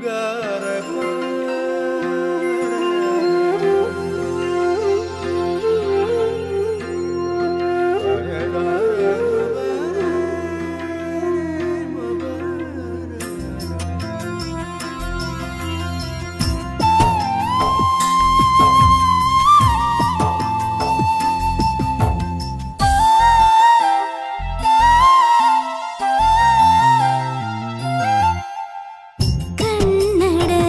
കണ്ണട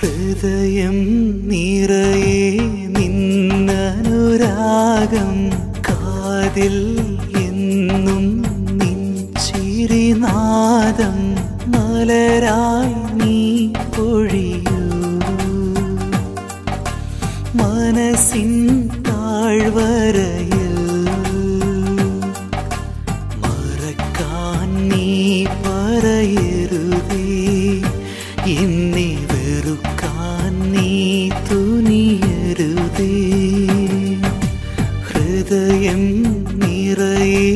ഹൃദയം നിറയെ നിന്നനുരാഗം കാതിൽ എന്നും നിൻ ചിരിനാദം മലരായി നീ പൊഴിയൂ മനസ്സിൻ താഴ്വരയിൽ മറക്കാൻ നീ പറയരുതേ എന്നെ വെറുക്കാൻ നീ തുനിയരുതേ ഹൃദയം നിറയെ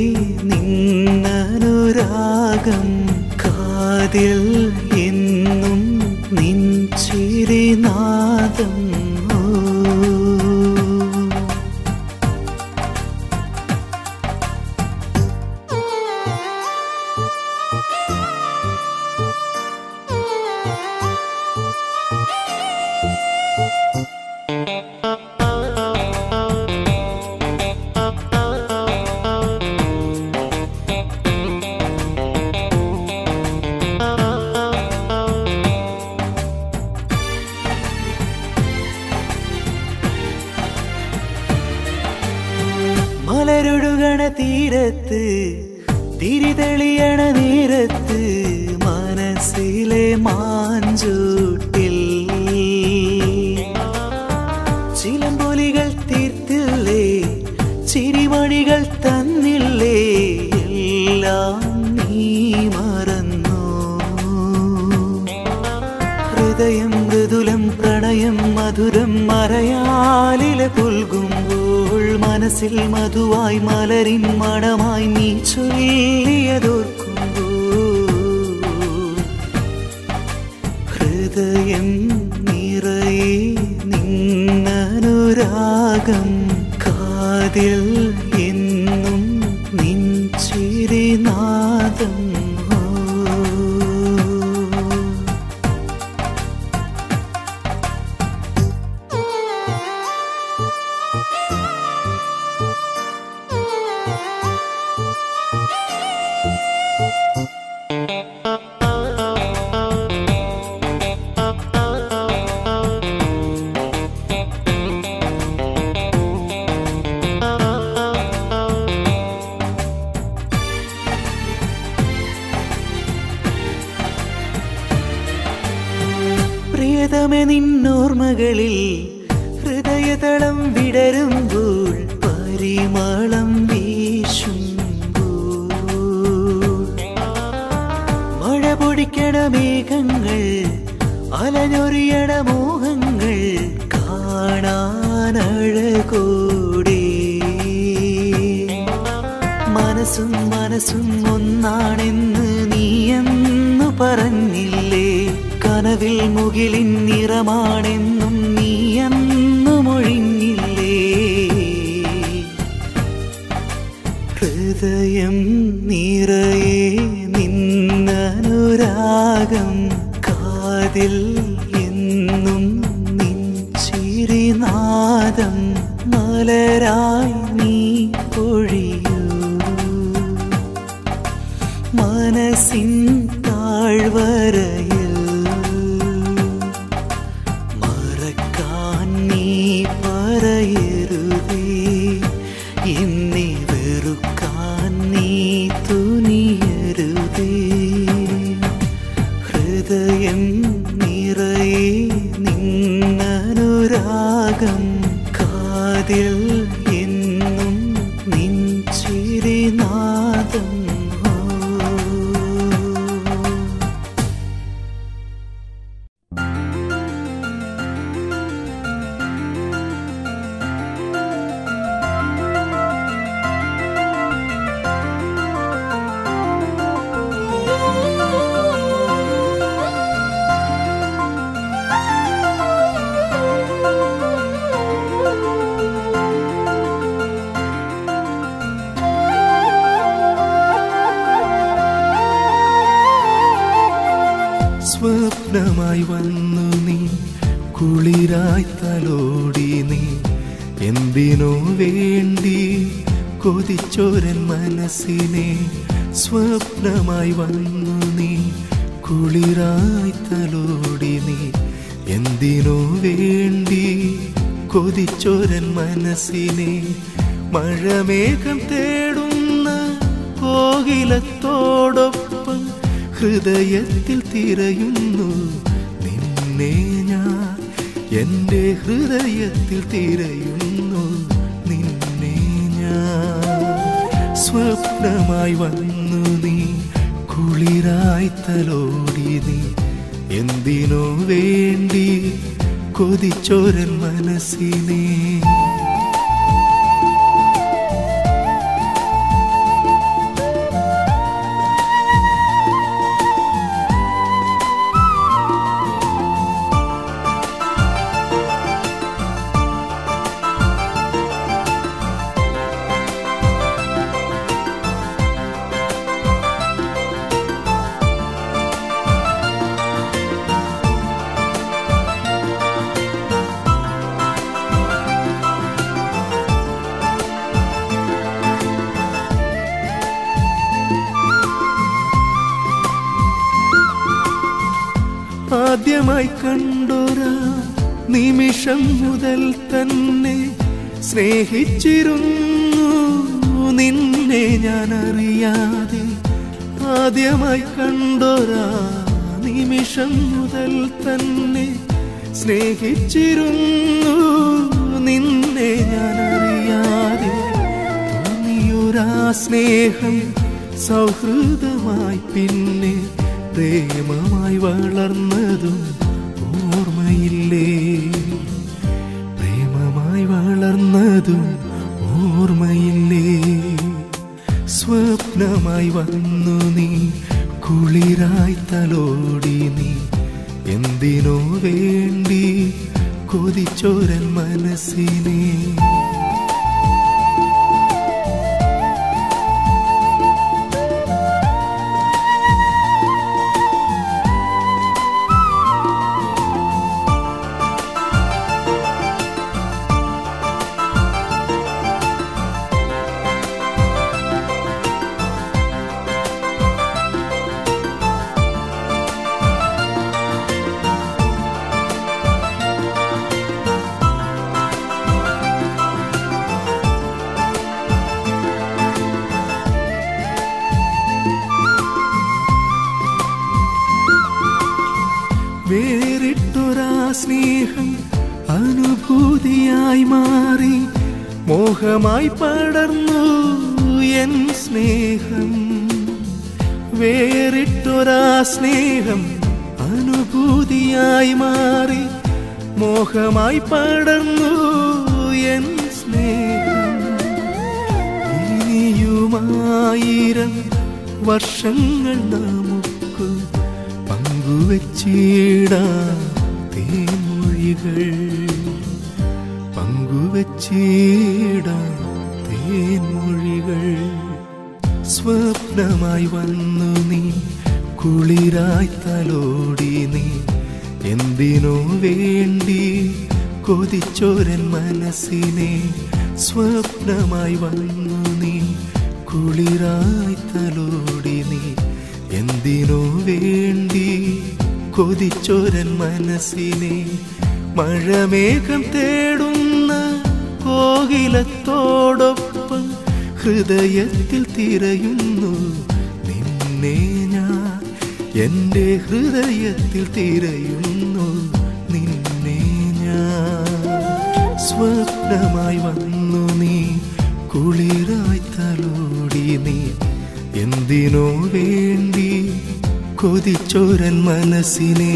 നിന്നനുരാഗം കാതിൽ എന്നും നിൻ ചിരിനാദം ഓ മലരൊഴുകണ തീരത്ത് തിരിതെളിയണ നേരത്ത് മനസ്സിലെ മാഞ്ചൂട്ടിൽ ചിലമ്പൊലികൾ തീർത്തില്ലേ ചിരിമണികൾ തന്നില്ലേ എല്ലാം നീ മറന്നു ഹൃദയം മൃദുലം പ്രണയം മധുരം മറയാലിലെ പുൽകുമ്പോൾ മനസ്സിൽ മധുവായി മലരിൻ മണമായി നീ ചൊല്ലിയതോർക്കുമ്പോൾ ഹൃദയം നിറയെ നിന്നനുരാഗം കാതിൽ എന്നും നിൻ ചിരിനാദം ഓ പ്രിയതമെ നിന്നോർമകളിൽ ഹൃദയതളം വിടരുമ്പോൾ പരിമളം വീശുമ്പോൾ മഴ പൊടിക്കണ മേഘങ്ങൾ അലഞ്ഞൊറിയണ മോഹങ്ങൾ കാണാനഴകോടെ മനസ്സും മനസ്സും ഒന്നാണെന്ന് നീയെന്നു പറഞ്ഞില്ലേ കനവിൽ മുകിലിൻ നിറമാണെന്നും നീയെന്നു മൊഴിഞ്ഞില്ലേ ഹൃദയം നിറയെ നിന്നനുരാഗം കാതിൽ എന്നും നിൻ ചിരിനാദം മലരായി നീ പൊഴിയൂ മനസ്സിൻ താഴ്വരയിൽ മറക്കാൻ നീ പറയരുതേ എന്നെ വെറുക്കാൻ നീ തുനിയരുതേ ഹൃദയം നിറയെ നിന്നനുരാഗം കാതിൽ എന്നും നിൻ ചിരിനാദം ഓ സ്വപ്നമായി വന്നു നീ കുളിരായി തലോടി നീ എന്തിനോ വേണ്ടി കൊതിച്ചോരൻ മനസ്സിനെ സ്വപ്നമായി വന്നു നീ കുളിരായി തലോടി നീ എന്തിനു വേണ്ടി കൊതിച്ചോരൻ മനസ്സിനെ മഴമേഘം തേടുന്ന കോകിലത്തോടൊപ്പം ഹൃദയത്തിൽ തിരയുന്നു നിന്നെ ഞാൻ എൻ്റെ ഹൃദയത്തിൽ തിരയുന്നു നിന്നെ ഞാൻ സ്വപ്നമായി വന്നു നീ കുളിരായി തലോടി നീ എന്തിനു വേണ്ടി കൊതിച്ചോരൻ മനസ്സിനെ ആദ്യമായി കണ്ടൊരാ നിമിഷം മുതൽ തന്നെ സ്നേഹിച്ചിരുന്നു നിന്നെ ഞാൻ അറിയാതെ ആദ്യമായി കണ്ടൊരാ നിമിഷം മുതൽ തന്നെ സ്നേഹിച്ചിരുന്നു നിന്നെ ഞാൻ അറിയാതെ തോന്നിയൊരാ സ്നേഹം സൗഹൃദമായി പിന്നെ പ്രേമമായി വളർന്നതും ഓർമ്മയില്ലേ പ്രേമമായി വളർന്നതും ഓർമ്മയില്ലേ സ്വപ്നമായി വന്നു നീ കുളിരായി തലോടി നീ എന്തിനോ വേണ്ടി കൊതിച്ചോരൻ മനസ്സിനെ വേറിട്ടൊരാ സ്നേഹം അനുഭൂതിയായി മാറി മോഹമായി പടർന്നു എൻ സ്നേഹം വേറിട്ടൊരാ സ്നേഹം അനുഭൂതിയായി മാറി മോഹമായി പടർന്നു എൻ സ്നേഹം ഇനിയുമായിരം വർഷങ്ങൾ നമുക്ക് പങ്കുവച്ചിടാം തേൻമൊഴികൾ പങ്കുവച്ചിടാം തേൻമൊഴികൾ സ്വപ്നമായി വന്നു നീ കുളിരായി തലോടി നീ എന്തിനോ വേണ്ടി കൊതിച്ചോരൻ മനസ്സിനെ സ്വപ്നമായി വന്നു നീ കുളിരായി തലോടി നീ എന്തിനോ വേണ്ടി കൊതിച്ചോരൻ മനസ്സിനെ മഴമേഘം തേടുന്ന കോകിലത്തോടൊപ്പം ഹൃദയത്തിൽ തിരയുന്നു നിന്നെ ഞാൻ എൻ്റെ ഹൃദയത്തിൽ തിരയുന്നു നിന്നെ ഞാൻ സ്വപ്നമായി വന്നു നീ കുളിരായി തലോടി നീ എന്തിനോ വേണ്ടി കൊതിച്ചോരൻ മനസ്സിനെ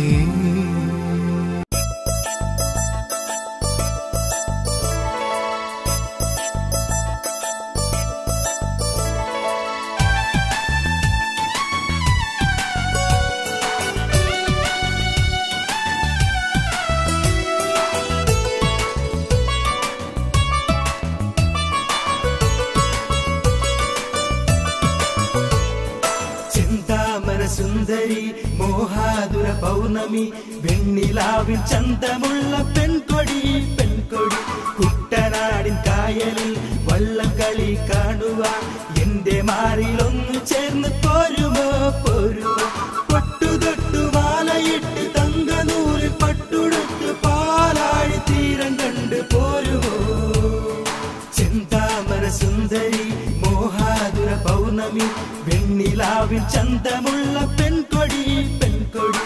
ചിന്താമര സുന്ദരി മോഹാതുര പൗർണമി വെണ്ണിലാവിൽ ചന്തമുള്ള പെൺകൊടി പെൺകൊടി കുട്ടനാടിൻ കായലിൽ വള്ളംകളി കാണുവാൻ എന്റെ മാറിലൊന്നു ചേർന്ന് പോരുമോ പോരുമോ പൊട്ടുതൊട്ടു മാലയിട്ട് തങ്കനൂരിൽ പട്ടു പൗർണമി വെണ്ണിലാവിൽ ചന്തമുള്ള പെൺകൊടി പെൺകൊടി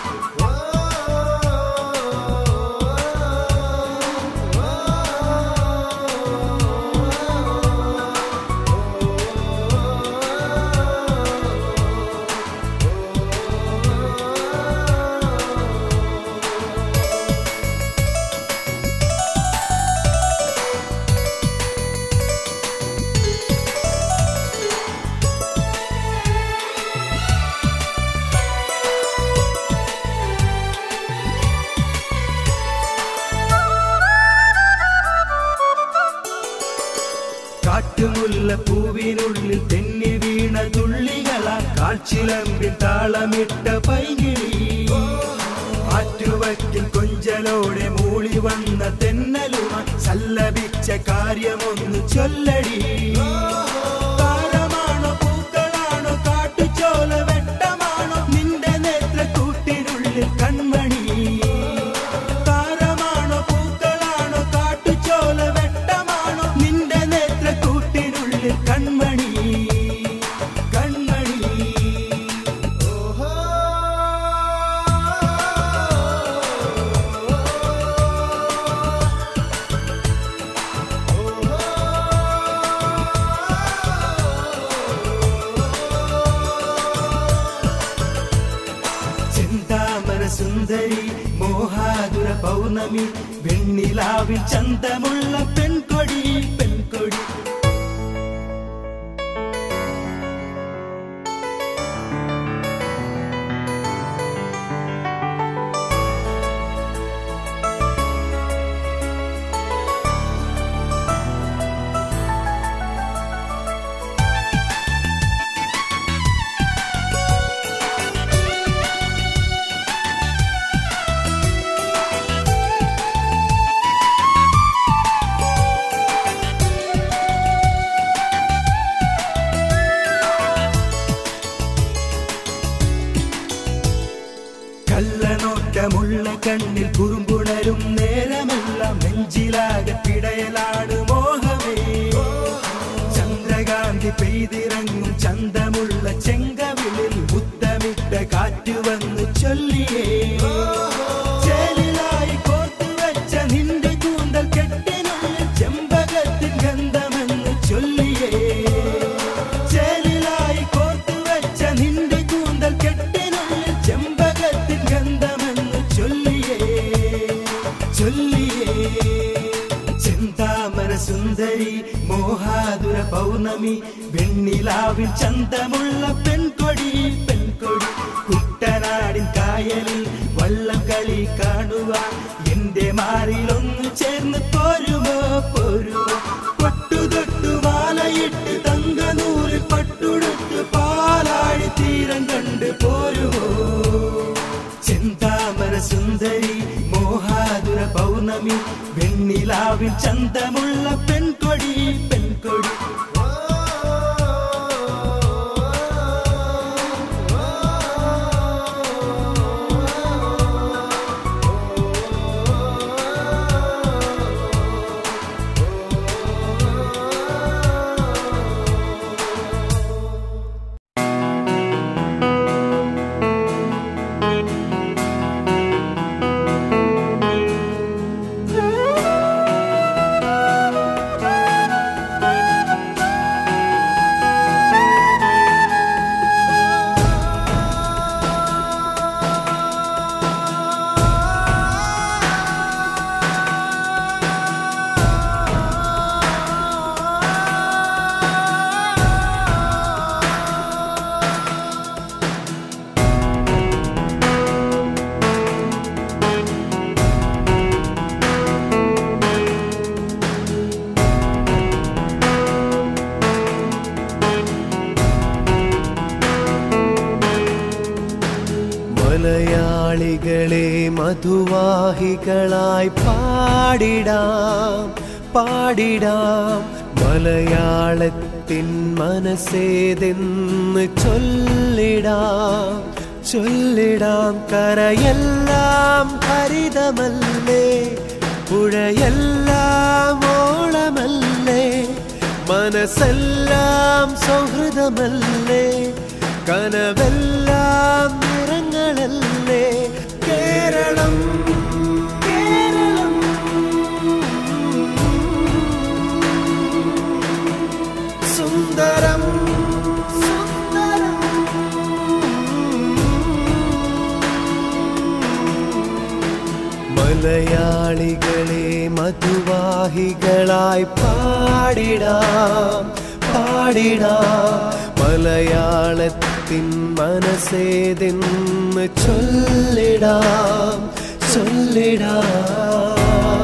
കാട്ടുമുല്ല പൂവിനുള്ളിൽ തെന്നി വീണ തുള്ളികളാ കാൽച്ചിലമ്പിൽ താളമിട്ട പൈകിളി ആറ്റുവക്കിൽ കൊഞ്ചലോടെ മൂളി വന്ന തെന്നലുമായി സല്ലപിച്ച കാര്യമൊന്നു ചൊല്ലടി താരമാണോ പൂക്കളാണോ കാട്ടുചോല വെട്ടമാണോ നിന്റെ നേത്രക്കൂട്ടിനുള്ളിൽ കൺമണി താരമാണോ പൂക്കളാണോ കാട്ടുചോല വെട്ടമാണോ നിന്റെ നേത്രക്കൂട്ടിനുള്ളിൽ കൺമണി കൺമണി ചിന്താമര സുന്ദരി മോഹാതുര പൗർണമി വെണ്ണിലാവിൽ ചന്തമുള്ള പെൺകൊടി പെൺകൊടി കള്ളനോട്ടമുള്ള കണ്ണിൽ കുറുമ്പുണരും നേരമെല്ലാം നെഞ്ചിലാകെ പിടയലാണ് മോഹമേ ചന്ദ്രകാന്തി പെയ്തിറങ്ങും ചന്തമുള്ള ചെങ്കവിളിൽ മുത്തമിട്ട കാറ്റ് വന്ന് ചൊല്ലിയേ ചേലിലായി കോർത്തു വെച്ച നിന്റെ കൂന്തൽ കെട്ടിനുള്ളിൽ ചെമ്പകത്തിൻ ഗന്ധമെന്ന് ചൊല്ലിയേ ചേലിലായി കോർത്തു വെച്ച നിന്റെ കൂന്തൽ കെട്ടിനുള്ളിൽ ചെമ്പകത്തിൻ ഗന്ധമെന്ന് ചൊല്ലിയേ ചൊല്ലിയേ ചിന്താമര സുന്ദരി മോഹാതുര പൗർണമി വെണ്ണിലാവിൽ ചന്തമുള്ള പെൺകൊടി പെൺകൊടി കുട്ടനാടിൻ കായലിൽ വള്ളം കളി കാണുവാൻ എന്റെ മാറിലൊന്ന് ചേർന്ന് പോരുമോ പോരുമോ പൊട്ടുതൊട്ടു മാലയിട്ട് തങ്കനൂറിൽ പട്ടുടുത്ത് പാലാഴി തീരം കണ്ട് പോരുമോ ചിന്താമര സുന്ദരി മോഹാതുര പൗർണമി വെണ്ണിലാവിൽ ചന്തമുള്ള പെൺകൊടി പെൺകൊടി മലയാളികളെ മധുവാഹികളായി പാടിടാം പാടിടാം മലയാളത്തിൻ മനസ്സേതെന്ന് ചൊല്ലിടാം ചൊല്ലിടാം കരയെല്ലാം ഹരിതമല്ലേ പുഴയെല്ലാം ഓളമല്ലേ മനസ്സെല്ലാം സൗഹൃദമല്ലേ കനവെല്ലാം നിറങ്ങളല്ലേ കേരളം കേരളം സുന്ദരം സുന്ദരം മലയാളികളെ മധുവാഹികളായി പാടിടാം പാടിടാം മലയാളത്തിൻ മനസ്സേതെന്ന് ചൊല്ലിടാം ചൊല്ലിടാം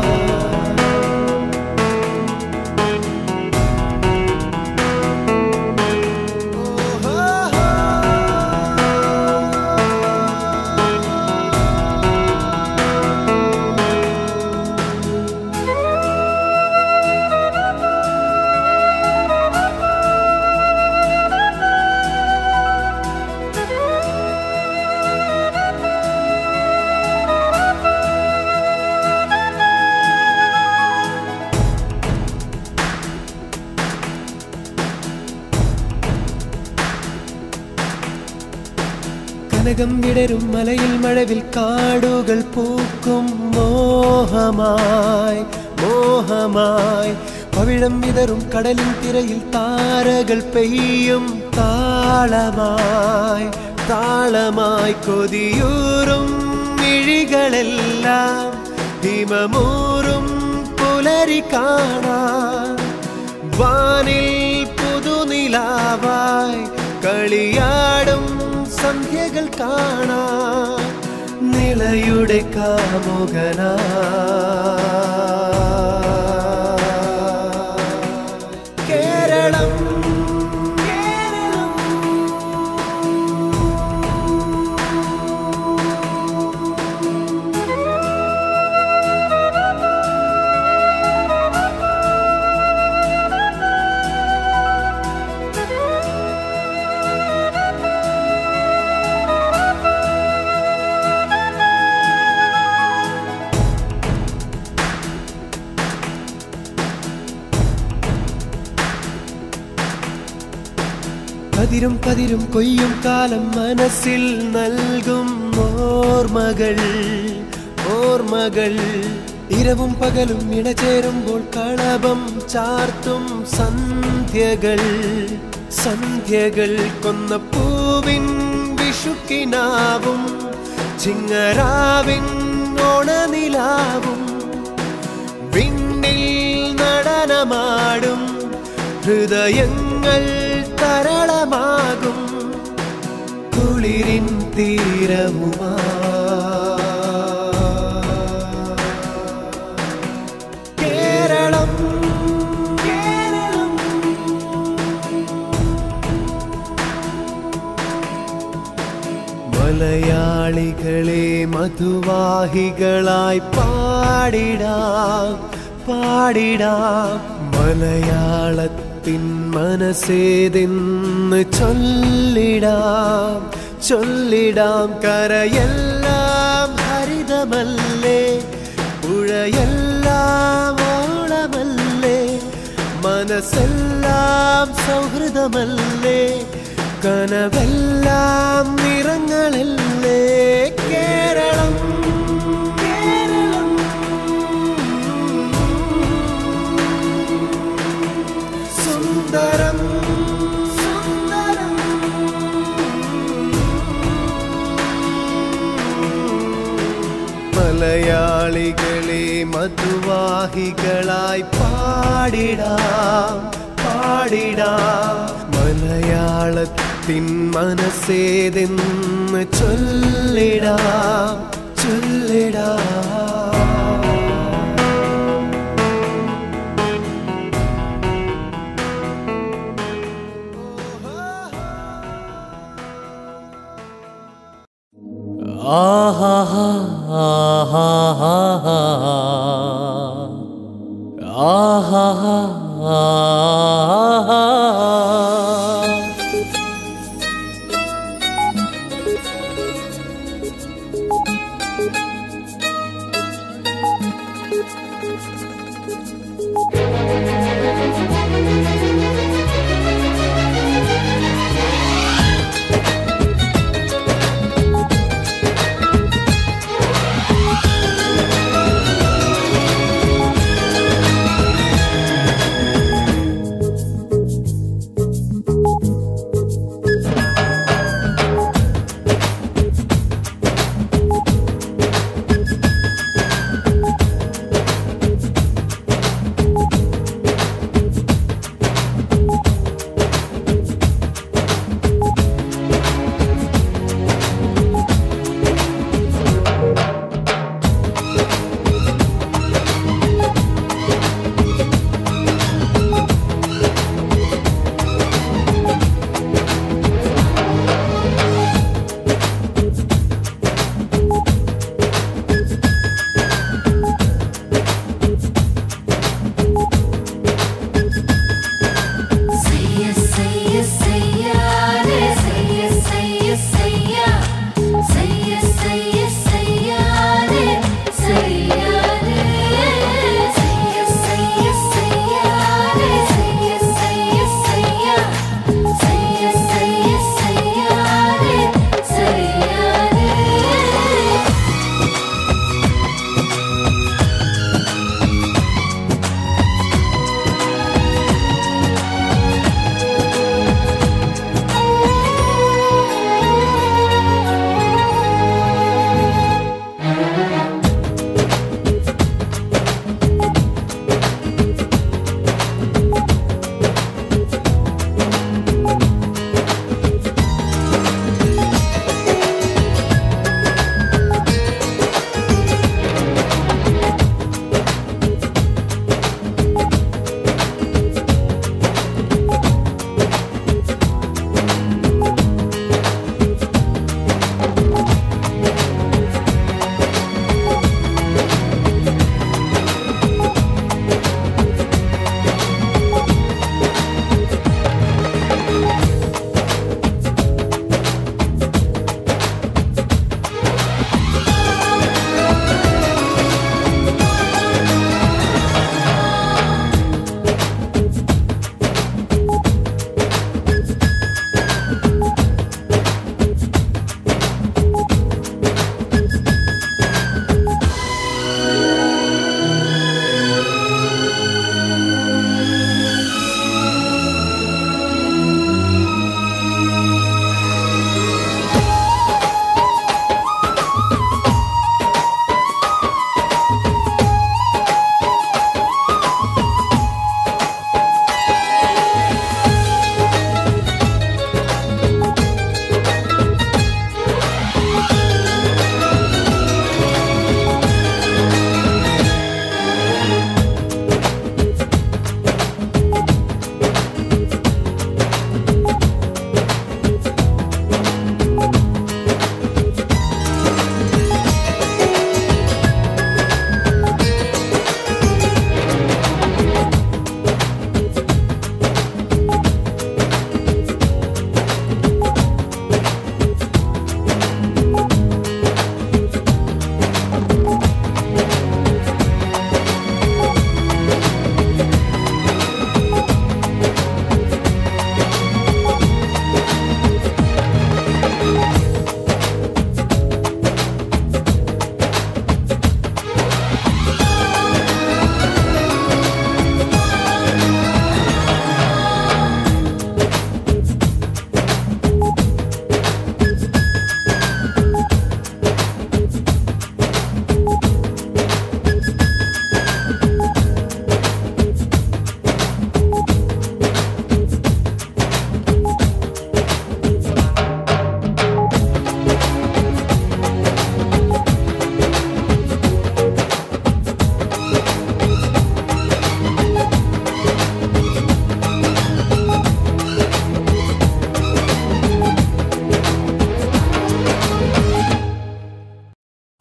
കനകം വിടരും മലയിൽ മഴവിൽ കാടുകൾ പൂക്കും മോഹമായി മോഹമായി പവിഴം വിതറും കടലിൻ തിരയിൽ താരകൾ പെയ്യും താളമായി താളമായി കൊതിയൂറും മിഴികളെല്ലാം ഹിമമൂറും പുലരി കാണാൻ വാനിൽ പുതുനിലാവായി കളിയാടും സന്ധ്യകൾ കാണാൻ നിളയുടെ കാമുകനാ കേരളം കേരളം കതിരും കതിരും കൊയ്യും കാലം മനസ്സിൽ നൽകും ഓർമ്മകൾ ഓർമ്മകൾ ഇരവും പകലും ഇണചേരുമ്പോൾ കളഭം ചാർത്തും സന്ധ്യകൾ സന്ധ്യകൾ കൊന്ന പൂവിൻ വിഷുക്കിനാവും ചിങ്ങരാവിൻ ഓണനിലാവും വിണ്ണിൽ നടനമാടും ഹൃദയങ്ങൾ തരളമാകും കുളിരിൻ തീരവുമാ കേരളം കേരളം മലയാളികളെ മധുവാഹികളായി പാടിടാം പാടിടാം മലയാളത്തിൻ മനസ്സേതെന്ന് ചൊല്ലിടാം ചൊല്ലിടാം കരയെല്ലാം ഹരിതമല്ലേ പുഴയെല്ലാം ഓളമല്ലേ മനസ്സെല്ലാം സൗഹൃദമല്ലേ കനവെല്ലാം നിറങ്ങളല്ലേ കേരളം കേരളം സുന്ദരം സുന്ദരം മലയാളികളെ മധുവാഹികളായി പാടിടാം പാടിടാം മലയാളത്തിൻ മനസ്സേതെന്ന് ചൊല്ലിടാം ചൊല്ലിടാം ആഹാഹാ, ആഹാഹാ. ആഹാഹാ, ആഹാഹാ.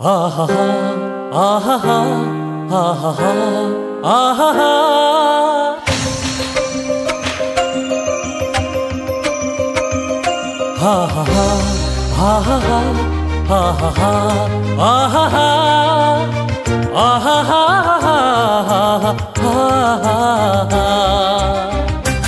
ആഹാ ആഹാ ആഹാ ആഹാ ആഹാ ആഹാ ആഹാ ആഹാ ആഹാ ആഹാ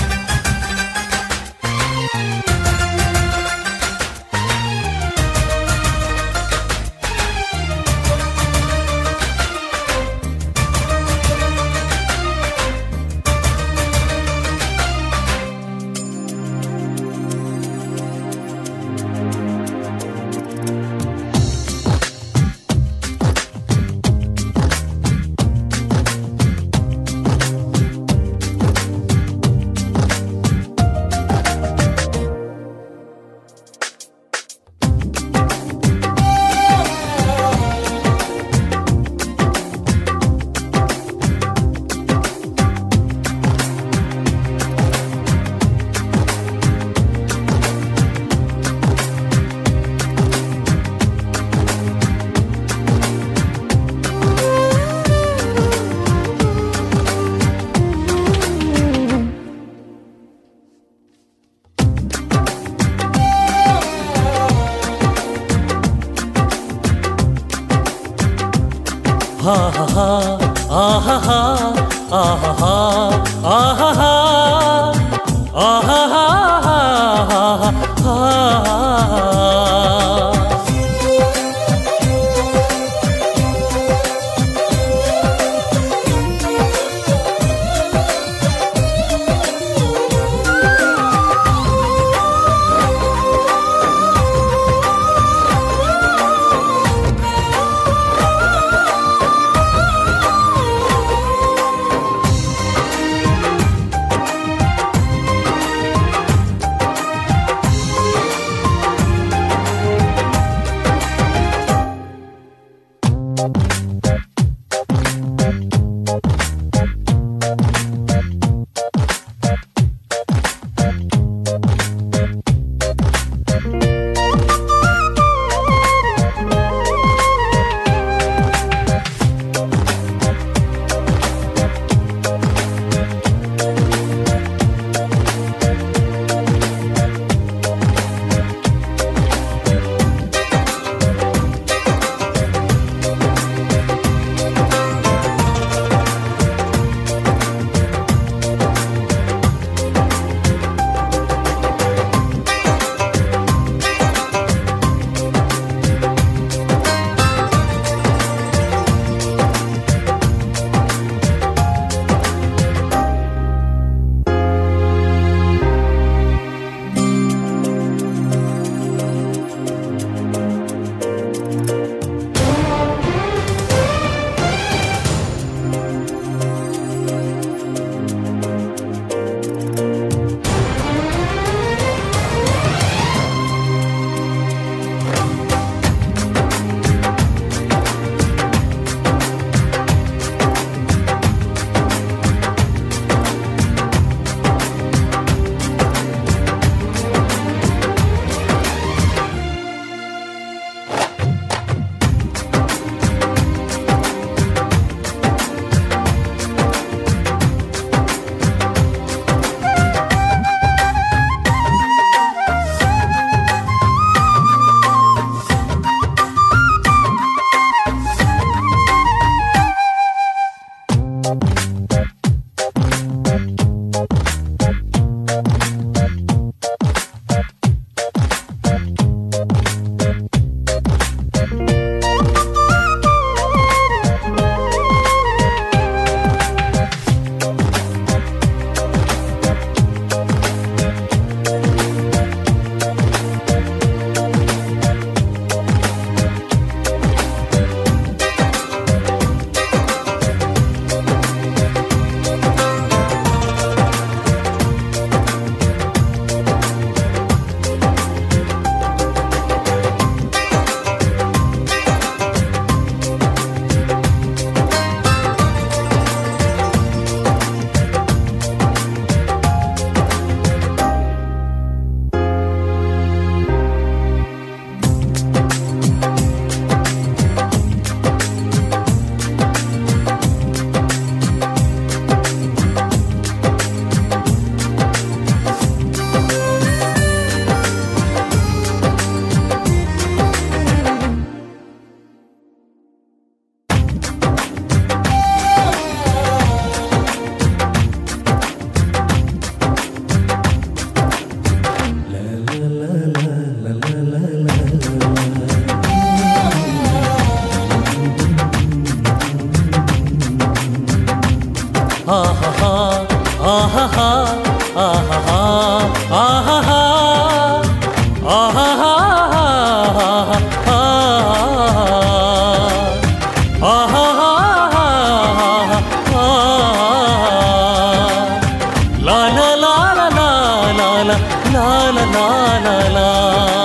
ആഹാ ആഹാ ആഹാ ആഹാ ആഹാ ആഹാ la la la la la la la la la la la